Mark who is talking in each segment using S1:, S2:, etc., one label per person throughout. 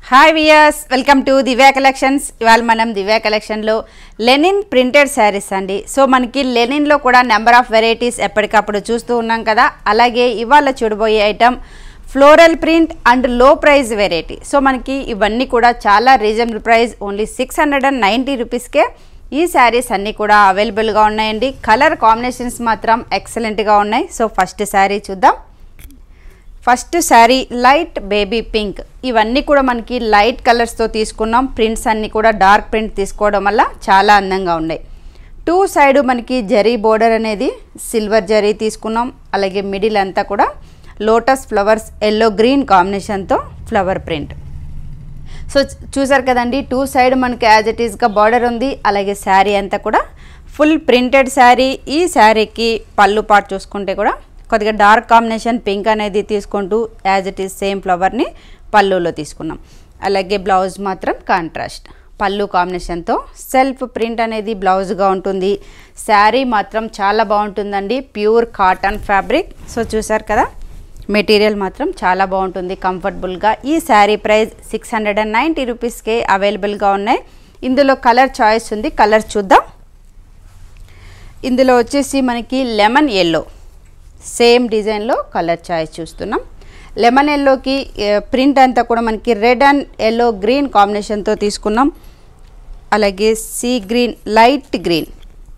S1: hi viewers welcome to Divya collections ఇవాళ మనం దివ్యా కలెక్షన్లో లెనిన్ ప్రింటెడ్ శారీస్ అండి సో మనకి లెనిన్లో కూడా నెంబర్ ఆఫ్ వెరైటీస్ ఎప్పటికప్పుడు చూస్తూ ఉన్నాం కదా అలాగే ఇవాళ చూడబోయే item floral print and low price variety so మనకి ఇవన్నీ కూడా చాలా reasonable price only six hundred and ninety రూపీస్కే ఈ శారీస్ అన్నీ కూడా అవైలబుల్గా ఉన్నాయండి కలర్ కాంబినేషన్స్ మాత్రం ఎక్సలెంట్గా ఉన్నాయి సో ఫస్ట్ శారీ చూద్దాం first sari light baby pink ఇవన్నీ కూడా మనకి లైట్ కలర్స్తో తీసుకున్నాం ప్రింట్స్ అన్నీ కూడా డార్క్ ప్రింట్ తీసుకోవడం వల్ల చాలా అందంగా ఉన్నాయి టూ సైడ్ మనకి జరీ బోర్డర్ అనేది సిల్వర్ జరీ తీసుకున్నాం అలాగే మిడిల్ అంతా కూడా లోటస్ ఫ్లవర్స్ ఎల్లో గ్రీన్ కాంబినేషన్తో ఫ్లవర్ ప్రింట్ సో చూసారు కదండి టూ సైడ్ మనకి యాజ్ ఇట్ ఈస్గా బార్డర్ ఉంది అలాగే శారీ అంతా కూడా ఫుల్ ప్రింటెడ్ శారీ ఈ శారీకి పళ్ళు పాటు చూసుకుంటే కూడా కొద్దిగా డార్క్ కాంబినేషన్ పింక్ అనేది తీసుకుంటూ యాజ్ ఇట్ ఈస్ సేమ్ ఫ్లవర్ని పళ్ళులో తీసుకున్నాం అలాగే బ్లౌజ్ మాత్రం కాంట్రాస్ట్ పళ్ళు కాంబినేషన్తో సెల్ఫ్ ప్రింట్ అనేది బ్లౌజ్గా ఉంటుంది శారీ మాత్రం చాలా బాగుంటుందండి ప్యూర్ కాటన్ ఫ్యాబ్రిక్ సో చూసారు కదా మెటీరియల్ మాత్రం చాలా బాగుంటుంది కంఫర్టబుల్గా ఈ sari price six hundred and ninety రూపీస్కే అవైలబుల్గా ఉన్నాయి ఇందులో కలర్ చాయిస్ ఉంది కలర్ చూద్దాం ఇందులో వచ్చేసి మనకి లెమన్ ఎల్లో సేమ్ డిజైన్లో కలర్ చాయిస్ చూస్తున్నాం లెమన్ ఎల్లోకి ప్రింట్ అంతా కూడా మనకి రెడ్ అండ్ ఎల్లో గ్రీన్ కాంబినేషన్తో తీసుకున్నాం అలాగే sea green light green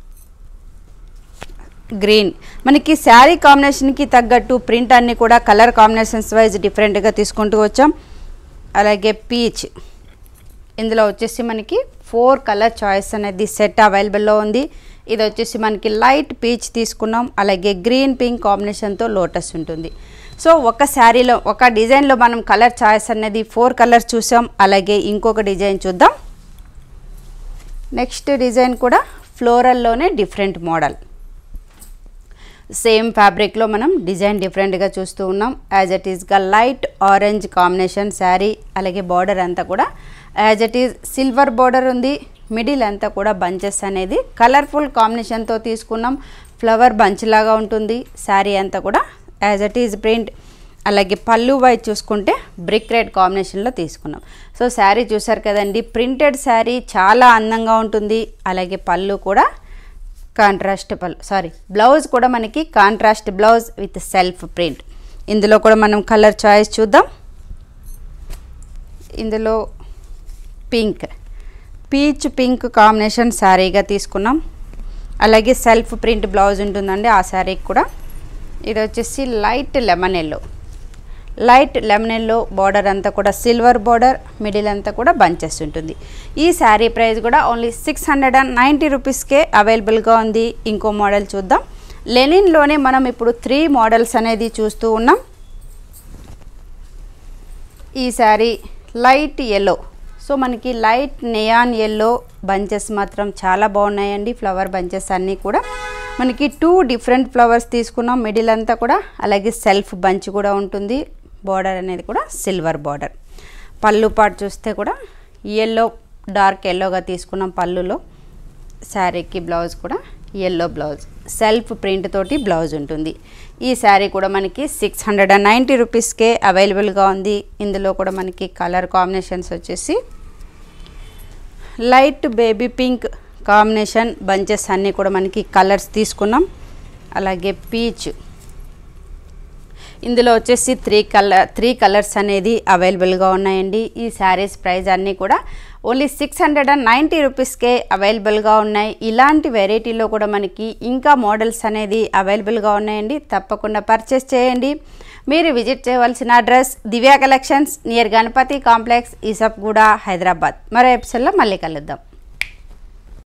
S1: green మనకి శారీ కాంబినేషన్కి తగ్గట్టు ప్రింట్ అన్నీ కూడా కలర్ కాంబినేషన్స్ వైజ్ డిఫరెంట్గా తీసుకుంటూ వచ్చాం అలాగే పీచ్ ఇందులో వచ్చేసి మనకి ఫోర్ కలర్ చాయిస్ అనేది సెట్ అవైలబుల్లో ఉంది ఇది వచ్చేసి మనకి లైట్ పీచ్ తీసుకున్నాం అలాగే గ్రీన్ పింక్ కాంబినేషన్తో లోటస్ ఉంటుంది సో ఒక శారీలో ఒక డిజైన్లో మనం కలర్ చాయిస్ అనేది ఫోర్ కలర్స్ చూసాం అలాగే ఇంకొక డిజైన్ చూద్దాం నెక్స్ట్ డిజైన్ కూడా ఫ్లోరల్లోనే డిఫరెంట్ మోడల్ సేమ్ ఫ్యాబ్రిక్లో మనం డిజైన్ డిఫరెంట్గా చూస్తూ ఉన్నాం యాజ్ ఇట్ ఈస్గా లైట్ ఆరెంజ్ కాంబినేషన్ శారీ అలాగే బార్డర్ అంతా కూడా as it is silver border ఉంది మిడిల్ అంతా కూడా బంచెస్ అనేది కలర్ఫుల్ కాంబినేషన్తో తీసుకున్నాం ఫ్లవర్ బంచ్ లాగా ఉంటుంది శారీ అంతా కూడా యాజ్ ఇట్ ఈజ్ ప్రింట్ అలాగే పళ్ళు వైజ్ చూసుకుంటే బ్రిక్ రెడ్ కాంబినేషన్లో తీసుకున్నాం సో శారీ చూసారు కదండి ప్రింటెడ్ శారీ చాలా అందంగా ఉంటుంది అలాగే పళ్ళు కూడా కాంట్రాస్ట్ పళ్ళు సారీ బ్లౌజ్ కూడా మనకి contrast blouse with self print ఇందులో కూడా మనం కలర్ చాయిస్ చూద్దాం ఇందులో పింక్ పీచ్ పింక్ కాంబినేషన్ శారీగా తీసుకున్నాం అలాగే సెల్ఫ్ ప్రింట్ బ్లౌజ్ ఉంటుందండి ఆ శారీకి కూడా ఇది వచ్చేసి light lemon yellow light lemon yellow border అంతా కూడా సిల్వర్ బార్డర్ మిడిల్ అంతా కూడా బంచెస్ ఉంటుంది ఈ శారీ ప్రైస్ కూడా only six hundred and ninety రూపీస్కే అవైలబుల్గా ఉంది ఇంకో మోడల్ చూద్దాం లెనిన్లోనే మనం ఇప్పుడు త్రీ మోడల్స్ అనేది చూస్తూ ఉన్నాం ఈ శారీ లైట్ ఎల్లో సో మనకి లైట్ నియాన్ ఎల్లో బంచెస్ మాత్రం చాలా బాగున్నాయండి ఫ్లవర్ బంచెస్ అన్నీ కూడా మనకి టూ డిఫరెంట్ ఫ్లవర్స్ తీసుకున్నాం మిడిల్ అంతా కూడా అలాగే సెల్ఫ్ బంచ్ కూడా ఉంటుంది బార్డర్ అనేది కూడా సిల్వర్ బార్డర్ పళ్ళు పాటు చూస్తే కూడా ఎల్లో డార్క్ ఎల్లోగా తీసుకున్నాం పళ్ళులో శారీకి బ్లౌజ్ కూడా ఎల్లో బ్లౌజ్ సెల్ఫ్ ప్రింట్ తోటి బ్లౌజ్ ఉంటుంది ఈ శారీ కూడా మనకి సిక్స్ హండ్రెడ్ అండ్ నైంటీ రూపీస్కే అవైలబుల్గా ఉంది ఇందులో కూడా మనకి కలర్ కాంబినేషన్స్ వచ్చేసి light baby pink combination bunches అన్నీ కూడా మనకి కలర్స్ తీసుకున్నాం అలాగే పీచ్ ఇందులో వచ్చేసి త్రీ కలర్ త్రీ కలర్స్ అనేది అవైలబుల్గా ఉన్నాయండి ఈ శారీస్ ప్రైస్ అన్నీ కూడా only six hundred and ninety రూపీస్కే అవైలబుల్గా ఉన్నాయి ఇలాంటి వెరైటీలో కూడా మనకి ఇంకా మోడల్స్ అనేది అవైలబుల్గా ఉన్నాయండి తప్పకుండా పర్చేస్ చేయండి మీరు విజిట్ చేయవలసిన address Divya collections near Ganapathi complex Isapguda Hyderabad మరో ఎపిసోడ్లో మళ్ళీ కలుద్దాం